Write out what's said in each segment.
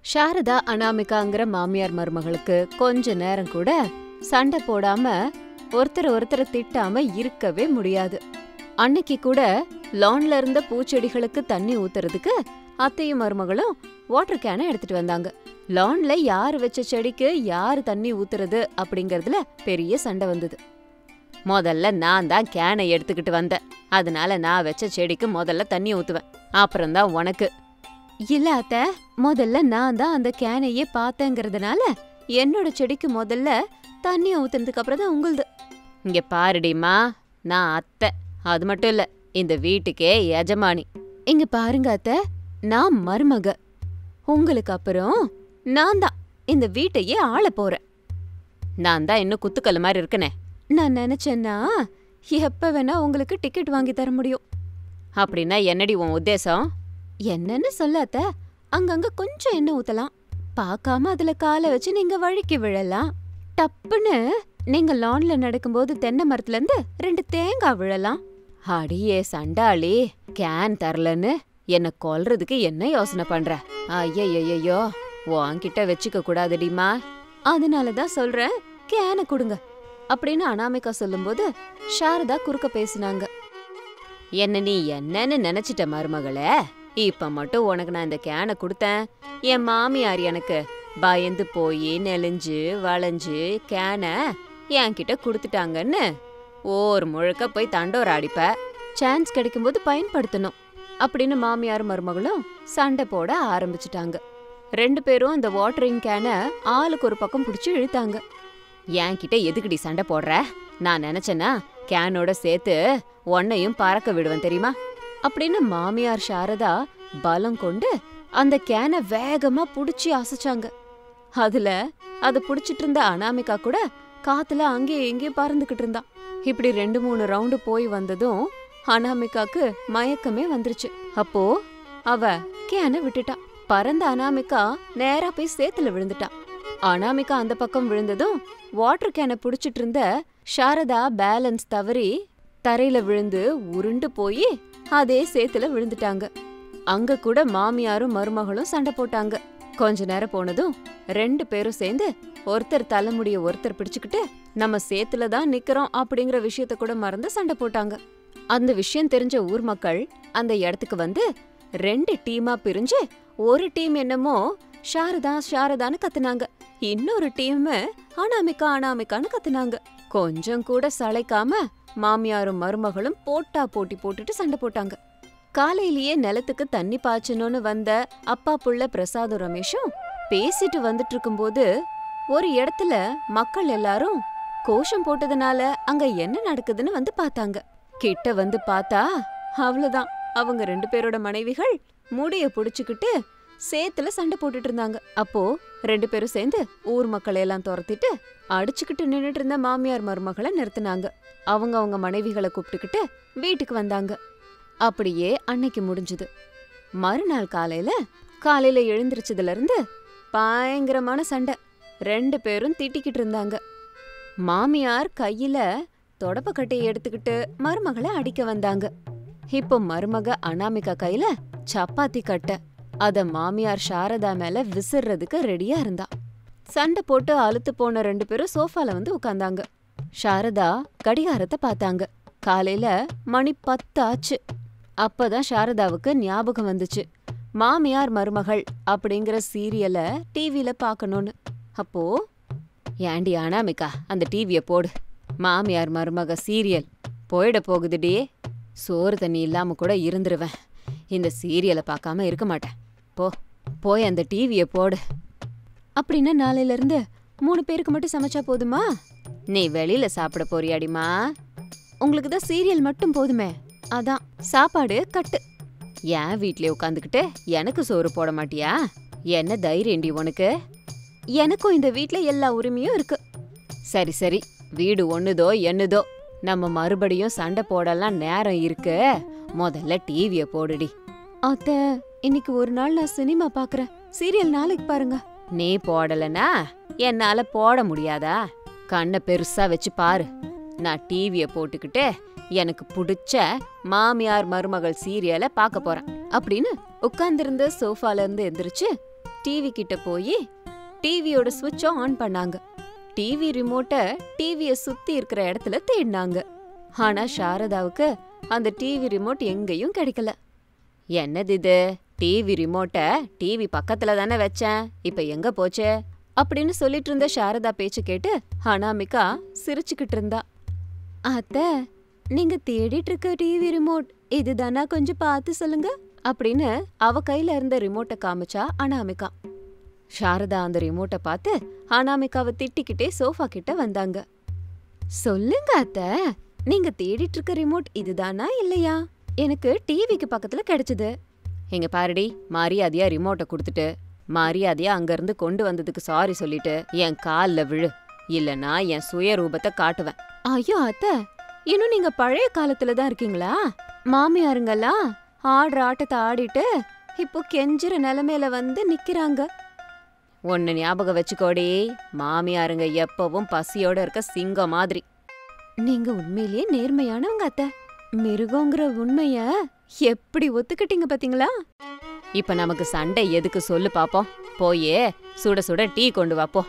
சாரதா அனாமிகாங்கிற மாமியார் மருமகளுக்கு கொஞ்ச நேரம் கூட சண்டை போடாம ஒருத்தர் ஒருத்தர் திட்டாம இருக்கவே முடியாது அன்னைக்கு கூட லான்ல இருந்த பூச்செடிகளுக்கு தண்ணி ஊத்துறதுக்கு அத்தையும் மருமகளும் வாட்டர் கேனை எடுத்துட்டு வந்தாங்க லான்ல யார் வச்ச செடிக்கு யார் தண்ணி ஊத்துறது அப்படிங்கறதுல பெரிய சண்டை வந்தது முதல்ல நான் தான் கேனை எடுத்துக்கிட்டு வந்தேன் அதனால நான் வச்ச செடிக்கு முதல்ல தண்ணி ஊத்துவேன் அப்புறம் தான் உனக்கு இல்ல அத்த முதல்ல நான் தான் அந்த கேனையே பார்த்தேங்கிறதுனால என்னோட செடிக்கு முதல்ல தண்ணி ஊத்துனதுக்கு அப்புறம் தான் உங்களுது இங்க பாருடிமா நான் அத்தை அது மட்டும் இல்ல இந்த வீட்டுக்கே எஜமானி இங்க பாருங்க அத்த நான் மருமக உங்களுக்கு அப்புறம் நான் தான் இந்த வீட்டையே ஆள போறேன் நான் தான் இன்னும் குத்துக்கல் மாதிரி இருக்கனே நான் நினைச்சேன்னா எப்ப வேணா உங்களுக்கு டிக்கெட் வாங்கி தர முடியும் அப்படின்னா என்னடி உன் உத்தேசம் என்னன்னு சொல்லாத அங்கங்க கொஞ்சம் எண்ணெய் ஊத்தலாம் பார்க்காம அதுல காலை வச்சு நீங்க வழுக்கி விழலாம் டப்புன்னு நீங்க லான்ல நடக்கும்போது தென்னை மரத்துல இருந்து ரெண்டு தேங்காய் விழலாம் அடியே சண்டாளி கேன் தரலன்னு என்ன கொல்றதுக்கு என்ன யோசனை பண்ற ஐயையோ உன்கிட்ட வச்சுக்க கூடாதுடிமா அதனால தான் சொல்றேன் கேனை கொடுங்க அப்படின்னு அனாமிகா சொல்லும்போது சாரதா குறுக்க பேசினாங்க என்ன நீ என்னன்னு நினைச்சிட்ட மருமகளே இப்ப மட்டும் உனக்கு நான் இந்த கேனை கொடுத்தேன் என் மாமியார் எனக்கு பயந்து போய் நெளிஞ்சு வளைஞ்சு கேனை என்கிட்ட கொடுத்துட்டாங்கன்னு ஓர் முழுக்க போய் தண்டோர அடிப்ப சான்ஸ் கிடைக்கும்போது பயன்படுத்தணும் அப்படின்னு மாமியார் மருமகளும் சண்டை போட ஆரம்பிச்சிட்டாங்க ரெண்டு பேரும் அந்த வாட்டரிங் கேனை ஆளுக்கு ஒரு பக்கம் பிடிச்சி இழுத்தாங்க என்கிட்ட எதுக்குடி சண்டை போடுற நான் நினைச்சேன்னா கேனோட சேர்த்து உன்னையும் பறக்க விடுவேன் தெரியுமா அப்படின்னு மாமியார் சாரதா பலம் கொண்டு அந்த கேனை வேகமா புடிச்சு அசைச்சாங்க அதுல அது புடிச்சிட்டு இருந்த அனாமிகா கூட காத்துல அங்கேயும் இங்கேயும் பறந்துகிட்டு இருந்தா இப்படி ரெண்டு மூணு ரவுண்டு போய் வந்ததும் அனாமிகாக்கு மயக்கமே வந்துருச்சு அப்போ அவ கேனை விட்டுட்டா பறந்த அனாமிகா நேரா போய் சேத்துல விழுந்துட்டா அனாமிகா அந்த பக்கம் விழுந்ததும் வாட்டர் கேனை புடிச்சிட்டு இருந்த சாரதா பேலன்ஸ் தவறி தரையில விழுந்து உருண்டு போய் அதே சேத்துல விழுந்துட்டாங்க அங்க கூட மாமியாரும் மருமகளும் சண்டை போட்டாங்க கொஞ்ச நேரம் போனதும் ரெண்டு பேரும் சேர்ந்து ஒருத்தர் தலைமுடிய ஒருத்தர் பிடிச்சுக்கிட்டு நம்ம சேத்துல தான் நிக்கிறோம் அப்படிங்கிற விஷயத்த கூட மறந்து சண்டை போட்டாங்க அந்த விஷயம் தெரிஞ்ச ஊர் மக்கள் அந்த இடத்துக்கு வந்து ரெண்டு டீமா பிரிஞ்சு ஒரு டீம் என்னமோ சாரதா சாரதான்னு கத்துனாங்க இன்னொரு டீம் அனாமிகா அனாமிகான்னு கத்துனாங்க கொஞ்சம் கூட சளைக்காம மாமியாரும் மருமகளும் போட்டா போட்டி போட்டுட்டு சண்டை போட்டாங்க காலையிலேயே நிலத்துக்கு தண்ணி பாய்ச்சணும்னு வந்த அப்பா புள்ள பிரசாதும் ரமேஷும் பேசிட்டு வந்துட்டு இருக்கும்போது ஒரு இடத்துல மக்கள் எல்லாரும் கோஷம் போட்டதுனால அங்க என்ன நடக்குதுன்னு வந்து பார்த்தாங்க கிட்ட வந்து பார்த்தா அவ்வளவுதான் அவங்க ரெண்டு பேரோட மனைவிகள் முடிய புடிச்சுக்கிட்டு சேத்துல சண்டை போட்டுட்டு இருந்தாங்க அப்போ ரெண்டு பேரும் சேர்ந்து ஊர் மக்களை எல்லாம் துரத்திட்டு அடிச்சுக்கிட்டு நின்னுட்டு இருந்த மாமியார் மருமகளை நிறுத்தினாங்க அவங்க அவங்க மனைவிகளை கூப்பிட்டுக்கிட்டு வீட்டுக்கு வந்தாங்க அப்படியே அன்னைக்கு முடிஞ்சுது மறுநாள் காலையில காலையில எழுந்திருச்சதுல இருந்து பயங்கரமான சண்டை ரெண்டு பேரும் திட்டிக்கிட்டு இருந்தாங்க மாமியார் கையில தொடப்பக்கட்டையை எடுத்துக்கிட்டு மருமகளை அடிக்க வந்தாங்க இப்போ மருமக அனாமிகா கையில சப்பாத்தி கட்டை அத மாமியார் சாரதா மேல விசிறதுக்கு ரெடியா இருந்தா சண்டை போட்டு அழுத்து போன ரெண்டு பேரும் சோஃபால வந்து உட்கார்ந்தாங்க சாரதா கடிகாரத்தை பார்த்தாங்க காலையில மணி பத்து ஆச்சு அப்பதான் சாரதாவுக்கு ஞாபகம் வந்துச்சு மாமியார் மருமகள் அப்படிங்கிற சீரியலை டிவில பார்க்கணும்னு அப்போ ஏண்டி அனாமிகா அந்த டிவிய போடு மாமியார் மருமக சீரியல் போயிட போகுதுடி சோறு தண்ணி இல்லாம கூட இருந்துருவேன் இந்த சீரியலை பார்க்காம இருக்க மாட்டேன் போ போய் அந்த டிவிய போடு அப்படின்னா நாளையில இருந்து மூணு பேருக்கு மட்டும் சமைச்சா போதுமா நீ வெளியில சாப்பிட போறியாடிமா உங்களுக்கு தான் சீரியல் மட்டும் போதுமே அதான் சாப்பாடு கட்டு என் வீட்லயே உட்காந்துக்கிட்டு எனக்கு சோறு போட மாட்டியா என்ன தைரியம்டி உனக்கு எனக்கும் இந்த வீட்ல எல்லா உரிமையும் இருக்கு சரி சரி வீடு ஒண்ணுதோ என்னதோ நம்ம மறுபடியும் சண்டை போடலாம் நேரம் இருக்கு முதல்ல டிவிய போடுடி அத்த இன்னைக்கு ஒரு நாள் நான் சினிமா பாக்குறேன் சீரியல் நாளைக்கு பாருங்க நீ போடலனா என்னால போட முடியாதா கண்ணை பெருசா வச்சு பாரு நான் டிவிய போட்டுக்கிட்டு எனக்கு பிடிச்ச மாமியார் மருமகள் சீரியலை பார்க்க போறேன் அப்படின்னு உட்கார்ந்திருந்த சோஃபால இருந்து எந்திரிச்சு டிவி கிட்ட போய் டிவியோட சுவிட்சை ஆன் பண்ணாங்க டிவி ரிமோட்டை டிவிய சுத்தி இருக்கிற இடத்துல தேடினாங்க ஆனா சாரதாவுக்கு அந்த டிவி ரிமோட் எங்கேயும் கிடைக்கல என்னது இது டிவி ரிமோட்டை டிவி பக்கத்துல தானே வச்சேன் இப்ப எங்க போச்சே அப்படின்னு சொல்லிட்டு இருந்த சாரதா பேச்சு கேட்டு அனாமிகா சிரிச்சுக்கிட்டு இருந்தா அத்த நீங்க தேடிட்டு இருக்க டிவி ரிமோட் இதுதானா கொஞ்சம் பார்த்து சொல்லுங்க அப்படின்னு அவ கையில இருந்த ரிமோட்டை காமிச்சா அனாமிகா சாரதா அந்த ரிமோட்டை பார்த்து அனாமிகாவை திட்டிக்கிட்டே சோஃபா கிட்ட வந்தாங்க சொல்லுங்க அத்த நீங்க தேடிட்டு இருக்க ரிமோட் இதுதானா இல்லையா எனக்கு டிவிக்கு பக்கத்துல கிடைச்சது எங்க பாருடி மரியாதையா ரிமோட்டை கொடுத்துட்டு மரியாதையா அங்கிருந்து கொண்டு வந்ததுக்கு சாரி சொல்லிட்டு என் கால்ல விழு இல்லனா என் சுயரூபத்தை காட்டுவேன் ஐயோ அத்த இன்னும் நீங்க பழைய காலத்துல தான் இருக்கீங்களா மாமியாருங்கெல்லாம் ஆடுற ஆட்டத்தை ஆடிட்டு இப்போ கெஞ்சுற நிலைமையில வந்து நிக்கிறாங்க ஒன்னு ஞாபகம் வச்சுக்கோடி மாமியாருங்க எப்பவும் பசியோட இருக்க சிங்கம் மாதிரி நீங்க உண்மையிலேயே நேர்மையானவங்க அத்த மிருகங்கிற உண்மைய எப்படி ஒத்துக்கிட்டீங்க பாத்தீங்களா இப்ப நமக்கு சண்டை எதுக்கு சொல்லு பாப்போம் போயே சுட சுட டீ கொண்டு வாப்போ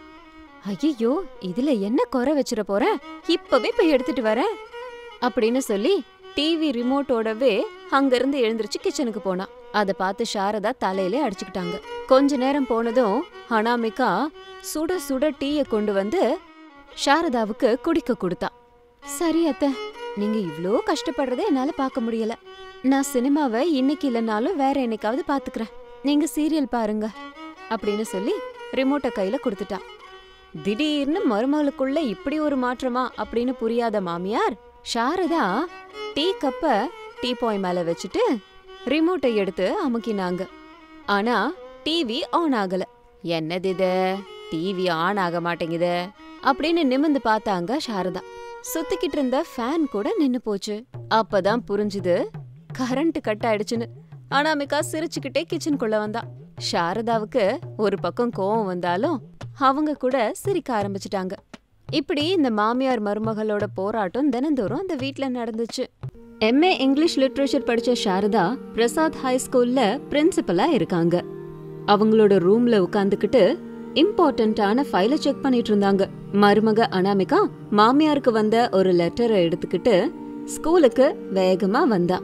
ஐயோ இதுல என்ன குறை வச்சிட போற இப்பவே போய் எடுத்துட்டு வரேன் அப்படின்னு சொல்லி டிவி ரிமோட்டோடவே அங்கிருந்து எழுந்திருச்சு கிச்சனுக்கு போனா அத பார்த்து சாரதா தலையிலே அடிச்சுக்கிட்டாங்க கொஞ்ச நேரம் போனதும் அனாமிகா சுட சுட டீய கொண்டு வந்து சாரதாவுக்கு குடிக்க கொடுத்தா சரி அத்த நீங்க இவ்ளோ கஷ்டப்படுறதை என்னால பார்க்க முடியல நான் சினிமாவை இன்னைக்கு இல்லைனாலும் வேற என்னைக்காவது பாத்துக்கிறேன் நீங்க சீரியல் பாருங்க அப்படின்னு சொல்லி ரிமோட்டை கையில கொடுத்துட்டா திடீர்னு மருமகளுக்குள்ள இப்படி ஒரு மாற்றமா அப்படின்னு புரியாத மாமியார் சாரதா டீ கப்ப டீ பாய் மேல வச்சுட்டு ரிமோட்டை எடுத்து அமுக்கினாங்க ஆனா டிவி ஆன் ஆகல என்னது இது டிவி ஆன் ஆக மாட்டேங்குது அப்படின்னு நிமிந்து பார்த்தாங்க சாரதா சுத்திக்கிட்டு இருந்த ஃபேன் கூட நின்னு போச்சு அப்பதான் புரிஞ்சுது கரண்ட் கட் ஆயிடுச்சுன்னு அனாமிகா சிரிச்சுக்கிட்டே கிச்சனுக்குள்ள வந்தா சாரதாவுக்கு ஒரு பக்கம் கோவம் வந்தாலும் அவங்க கூட சிரிக்க ஆரம்பிச்சிட்டாங்க இப்படி இந்த மாமியார் மருமகளோட போராட்டம் தினந்தோறும் அந்த வீட்ல நடந்துச்சு எம்ஏ இங்கிலீஷ் லிட்ரேச்சர் படிச்ச சாரதா பிரசாத் ஹை ஸ்கூல்ல பிரின்சிபலா இருக்காங்க அவங்களோட ரூம்ல உட்காந்துக்கிட்டு இம்பார்ட்டன்டான ஃபைல செக் பண்ணிட்டு இருந்தாங்க மருமக அனாமிகா மாமியாருக்கு வந்த ஒரு லெட்டரை எடுத்துக்கிட்டு ஸ்கூலுக்கு வேகமா வந்தா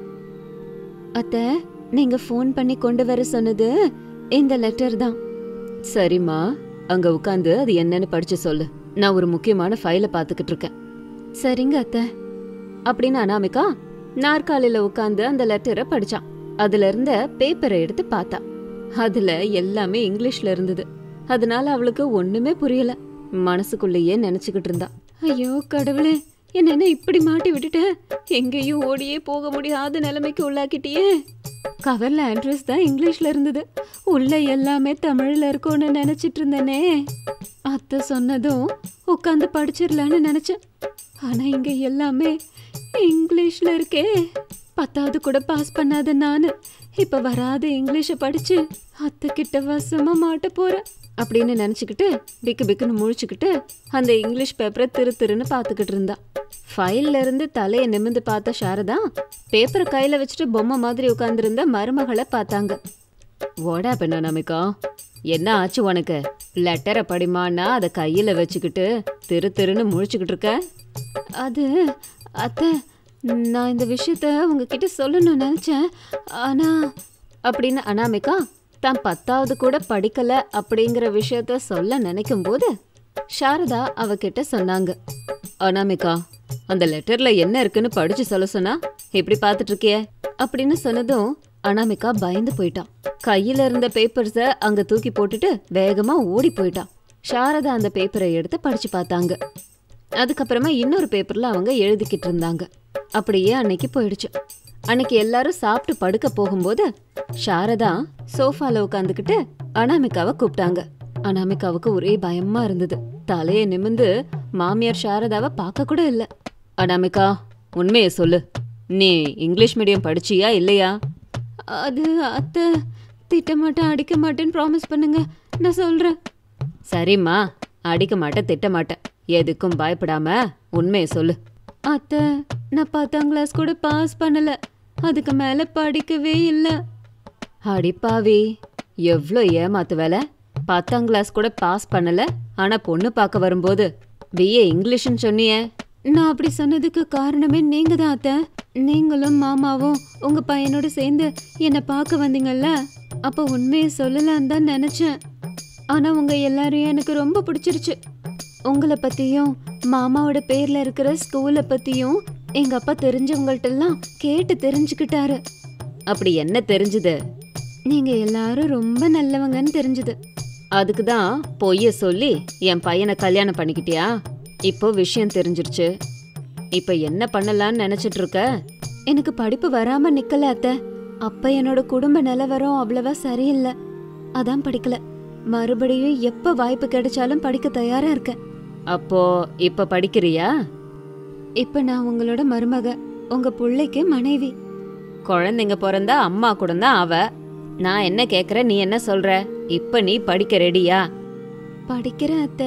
அத்த நீங்க ஃபோன் பண்ணி கொண்டு வர சொன்னது இந்த லெட்டர் தான் சரிம்மா அங்க உட்காந்து அது என்னன்னு படிச்சு சொல்லு நான் ஒரு முக்கியமான ஃபைல பாத்துக்கிட்டு இருக்கேன் சரிங்க அத்த அப்படின்னு அனாமிகா நாற்காலியில உட்காந்து அந்த லெட்டரை படிச்சான் அதுல இருந்த பேப்பரை எடுத்து பார்த்தா அதுல எல்லாமே இங்கிலீஷ்ல இருந்தது அதனால அவளுக்கு ஒண்ணுமே புரியல மனசுக்குள்ளேயே நினைச்சுக்கிட்டு இருந்தா ஐயோ கடவுளே என்ன இப்படி மாட்டி விட்டுட்ட எங்கேயும் ஓடியே போக முடியாத நிலைமைக்கு உள்ளாக்கிட்டியே கவர்ல அட்ரஸ் தான் இங்கிலீஷ்ல இருந்தது உள்ள எல்லாமே தமிழ்ல இருக்கும்னு நினைச்சிட்டு இருந்தேனே அத்தை சொன்னதும் உட்காந்து படிச்சிடலான்னு நினைச்சேன் ஆனா இங்க எல்லாமே இங்கிலீஷ்ல இருக்கே பத்தாவது கூட பாஸ் பண்ணாத நானு இப்ப வராத இங்கிலீஷ படிச்சு அத்தை கிட்ட வசமா மாட்ட போறேன் அப்படின்னு நினைச்சுக்கிட்டு பிக்கு பிக்குன்னு முழிச்சுக்கிட்டு அந்த இங்கிலீஷ் பேப்பரை திரு திருன்னு பார்த்துக்கிட்டு இருந்தா ஃபைல்ல இருந்து தலையை நிமிந்து பார்த்த சாரதா பேப்பரை கையில வச்சுட்டு பொம்மை மாதிரி உட்கார்ந்திருந்த மருமகளை பார்த்தாங்க ஓடா பெண்ணா நமிக்கா என்ன ஆச்சு உனக்கு லெட்டரை படிமான்னா அதை கையில வச்சுக்கிட்டு திரு திருன்னு முழிச்சுக்கிட்டு இருக்க அது அத்தை நான் இந்த விஷயத்த உங்ககிட்ட சொல்லணும்னு நினைச்சேன் ஆனா அப்படின்னு அனாமிகா தான் பத்தாவது கூட படிக்கல அப்படிங்கிற விஷயத்த சொல்ல நினைக்கும் போது சாரதா அவகிட்ட சொன்னாங்க அனாமிகா அந்த லெட்டர்ல என்ன இருக்குன்னு படிச்சு சொல்ல சொன்னா இப்படி பார்த்துட்டு இருக்கியே அப்படின்னு சொன்னதும் அனாமிகா பயந்து போயிட்டான் கையில இருந்த பேப்பர்ஸ அங்க தூக்கி போட்டுட்டு வேகமா ஓடி போயிட்டான் சாரதா அந்த பேப்பரை எடுத்து படிச்சு பார்த்தாங்க அதுக்கப்புறமா இன்னொரு பேப்பர்ல அவங்க எழுதிக்கிட்டு இருந்தாங்க அப்படியே அன்னைக்கு போயிடுச்சு அன்னைக்கு எல்லாரும் சாப்பிட்டு படுக்க போகும்போது சாரதா சோஃபால உட்காந்துக்கிட்டு அனாமிகாவை கூப்பிட்டாங்க அனாமிகாவுக்கு ஒரே பயமா இருந்தது தலைய நிமிந்து மாமியார் சாரதாவை பார்க்க கூட இல்ல அனாமிகா உண்மையை சொல்லு நீ இங்கிலீஷ் மீடியம் படிச்சியா இல்லையா அது அத்தை திட்ட மாட்டேன் அடிக்க மாட்டேன்னு ப்ராமிஸ் பண்ணுங்க நான் சொல்றேன் சரிம்மா அடிக்க மாட்டேன் திட்ட மாட்டேன் எதுக்கும் பயப்படாம உண்மையை சொல்லு அத்தை நான் பத்தாம் கிளாஸ் கூட பாஸ் பண்ணல அதுக்கு மேல படிக்கவே இல்ல அடிப்பாவி எவ்ளோ ஏமாத்து வேலை பத்தாம் கிளாஸ் கூட பாஸ் பண்ணல ஆனா பொண்ணு பார்க்க வரும்போது பிஏ இங்கிலீஷ்னு சொன்னியே நான் அப்படி சொன்னதுக்கு காரணமே நீங்க தான் அத்தை நீங்களும் மாமாவும் உங்க பையனோட சேர்ந்து என்னை பார்க்க வந்தீங்கல்ல அப்போ உண்மையை சொல்லலாம் தான் நினைச்சேன் ஆனா உங்க எல்லாரையும் எனக்கு ரொம்ப பிடிச்சிருச்சு உங்களை பத்தியும் மாமாவோட பேர்ல இருக்கிற ஸ்கூலை பத்தியும் எங்க அப்பா தெரிஞ்சவங்கள்ட்ட எல்லாம் கேட்டு தெரிஞ்சுக்கிட்டாரு அப்படி என்ன தெரிஞ்சுது நீங்க எல்லாரும் ரொம்ப நல்லவங்கன்னு தெரிஞ்சுது அதுக்கு தான் பொய்ய சொல்லி என் பையனை கல்யாணம் பண்ணிக்கிட்டியா இப்போ விஷயம் தெரிஞ்சிருச்சு இப்ப என்ன பண்ணலாம்னு நினைச்சிட்டு இருக்க எனக்கு படிப்பு வராம நிக்கல அத்த அப்ப என்னோட குடும்ப நிலவரம் அவ்வளவா சரியில்லை அதான் படிக்கல மறுபடியும் எப்ப வாய்ப்பு கிடைச்சாலும் படிக்க தயாரா இருக்கேன் அப்போ இப்ப படிக்கிறியா இப்ப நான் உங்களோட மருமக உங்க புள்ளைக்கு மனைவி குழந்தைங்க பிறந்தா அம்மா கூட தான் அவ நான் என்ன கேக்குற நீ என்ன சொல்ற இப்ப நீ படிக்க ரெடியா படிக்கிறேன் அத்த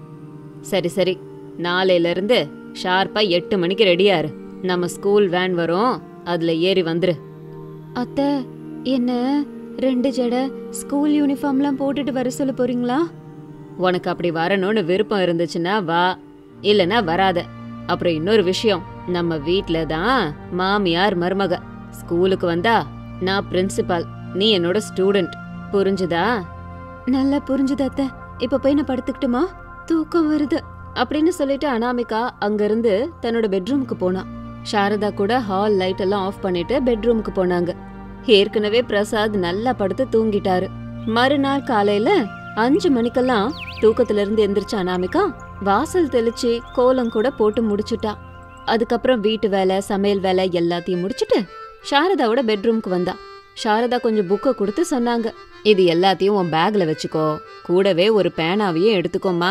சரி சரி நாளையில இருந்து ஷார்ப்பா எட்டு மணிக்கு ரெடியா இரு நம்ம ஸ்கூல் வேன் வரும் அதுல ஏறி வந்துரு அத்த என்ன ரெண்டு ஜடை ஸ்கூல் யூனிஃபார்ம்லாம் போட்டுட்டு வர சொல்ல போறீங்களா உனக்கு அப்படி வரணும்னு விருப்பம் இருந்துச்சுன்னா வா இல்லனா வராத அப்புறம் இன்னொரு விஷயம் நம்ம வீட்ல தான் மாமியார் மருமக ஸ்கூலுக்கு வந்தா நான் பிரின்சிபால் நீ என்னோட ஸ்டூடெண்ட் புரிஞ்சுதா நல்லா புரிஞ்சுது அத்தை இப்ப போய் நான் படுத்துக்கிட்டுமா தூக்கம் வருது அப்படின்னு சொல்லிட்டு அனாமிகா அங்கிருந்து தன்னோட பெட்ரூமுக்கு போனா சாரதா கூட ஹால் லைட் எல்லாம் ஆஃப் பண்ணிட்டு பெட்ரூமுக்கு போனாங்க ஏற்கனவே பிரசாத் நல்லா படுத்து தூங்கிட்டாரு மறுநாள் காலையில அஞ்சு மணிக்கெல்லாம் தூக்கத்துல இருந்து எந்திரிச்ச அனாமிகா வாசல் தெளிச்சு கோலம் கூட போட்டு முடிச்சுட்டா அதுக்கப்புறம் வீட்டு வேலை சமையல் வேலை எல்லாத்தையும் முடிச்சிட்டு சாரதாவோட பெட்ரூம்க்கு வந்தா சாரதா கொஞ்சம் புக்கை கொடுத்து சொன்னாங்க இது எல்லாத்தையும் உன் பேக்ல வச்சுக்கோ கூடவே ஒரு பேனாவையும் எடுத்துக்கோமா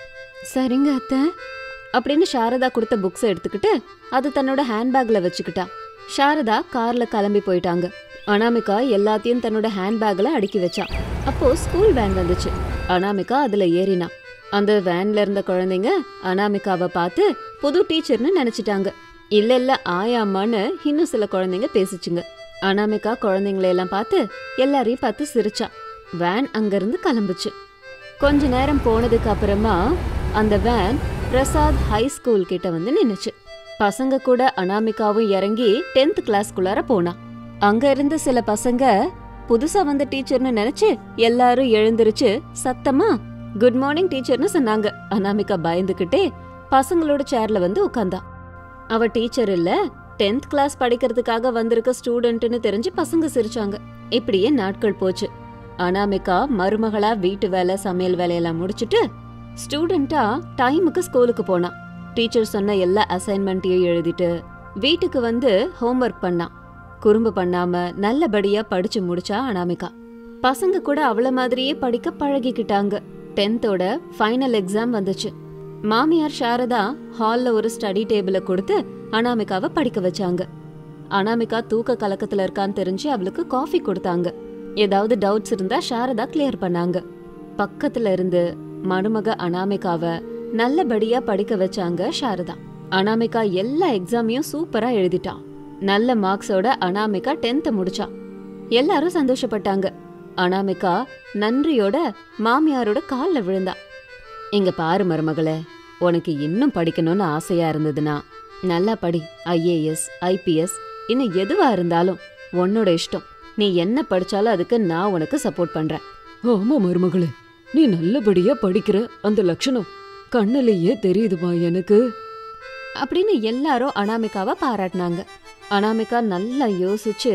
சரிங்க அத்தை அப்படின்னு சாரதா கொடுத்த புக்ஸை எடுத்துக்கிட்டு அது தன்னோட ஹேண்ட்பேக்ல வச்சுக்கிட்டா சாரதா கார்ல கிளம்பி போயிட்டாங்க அனாமிகா எல்லாத்தையும் தன்னோட ஹேண்ட்பேக்ல அடுக்கி வச்சா அப்போ ஸ்கூல் வேன் வந்துச்சு அனாமிகா அதுல ஏறினா அந்த வேன்ல இருந்த குழந்தைங்க அனாமிகாவை பார்த்து புது டீச்சர்னு நினைச்சிட்டாங்க இல்ல இல்ல ஆயாமான்னு இன்னும் சில குழந்தைங்க பேசிச்சுங்க அனாமிகா குழந்தைங்களை எல்லாம் பார்த்து எல்லாரையும் பார்த்து சிரிச்சா வேன் அங்கிருந்து கிளம்புச்சு கொஞ்ச நேரம் போனதுக்கு அப்புறமா அந்த வேன் பிரசாத் ஹை ஸ்கூல் கிட்ட வந்து நின்னுச்சு பசங்க கூட அனாமிகாவும் இறங்கி டென்த் கிளாஸ்க்குள்ளார போனா அங்க இருந்த சில பசங்க புதுசா வந்த டீச்சர்னு நினைச்சு எல்லாரும் எழுந்திருச்சு சத்தமா குட் மார்னிங் டீச்சர்னு சொன்னாங்க அனாமிகா பயந்துகிட்டே பசங்களோட சேர்ல வந்து உட்கார்ந்தா அவ டீச்சர் இல்ல டென்த் கிளாஸ் படிக்கிறதுக்காக வந்திருக்க ஸ்டூடெண்ட்னு தெரிஞ்சு பசங்க சிரிச்சாங்க இப்படியே நாட்கள் போச்சு அனாமிகா மருமகளா வீட்டு வேலை சமையல் வேலையெல்லாம் முடிச்சிட்டு ஸ்டூடெண்டா டைமுக்கு ஸ்கூலுக்கு போனா டீச்சர் சொன்ன எல்லா அசைன்மெண்ட்டையும் எழுதிட்டு வீட்டுக்கு வந்து ஹோம்ஒர்க் பண்ணா குறும்பு பண்ணாம நல்லபடியா படிச்சு முடிச்சா அனாமிகா பசங்க கூட அவள மாதிரியே படிக்க பழகிக்கிட்டாங்க டென்த்தோட ஃபைனல் எக்ஸாம் வந்துச்சு மாமியார் சாரதா ஹால்ல ஒரு ஸ்டடி டேபிள கொடுத்து அனாமிகாவை படிக்க வச்சாங்க அனாமிகா தூக்க கலக்கத்துல இருக்கான்னு தெரிஞ்சு அவளுக்கு காஃபி கொடுத்தாங்க ஏதாவது டவுட்ஸ் இருந்தா சாரதா கிளியர் பண்ணாங்க பக்கத்துல இருந்து மருமக அனாமிகாவை நல்லபடியா படிக்க வச்சாங்க சாரதா அனாமிகா எல்லா எக்ஸாமையும் சூப்பரா எழுதிட்டா நல்ல மார்க்ஸோட அனாமிகா டென்த் முடிச்சா எல்லாரும் சந்தோஷப்பட்டாங்க அனாமிகா நன்றியோட மாமியாரோட கால்ல விழுந்தா இங்க பாரு மருமகளே உனக்கு இன்னும் படிக்கணும்னு ஆசையா இருந்ததுன்னா நல்லா படி ஐஏஎஸ் ஐபிஎஸ் இன்னும் எதுவா இருந்தாலும் உன்னோட இஷ்டம் நீ என்ன படிச்சாலும் அதுக்கு நான் உனக்கு சப்போர்ட் பண்றேன் ஆமா மருமகளே நீ நல்லபடியா படிக்கிற அந்த லட்சணம் கண்ணிலேயே தெரியுதுமா எனக்கு அப்படின்னு எல்லாரும் அனாமிகாவை பாராட்டினாங்க அனாமிகா நல்லா யோசிச்சு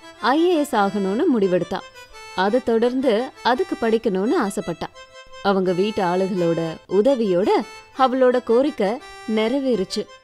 ஐஏஎஸ் ஆகணும்னு முடிவெடுத்தா அதை தொடர்ந்து அதுக்கு படிக்கணும்னு ஆசைப்பட்டா அவங்க வீட்டு ஆளுகளோட உதவியோட அவளோட கோரிக்கை நிறைவேறுச்சு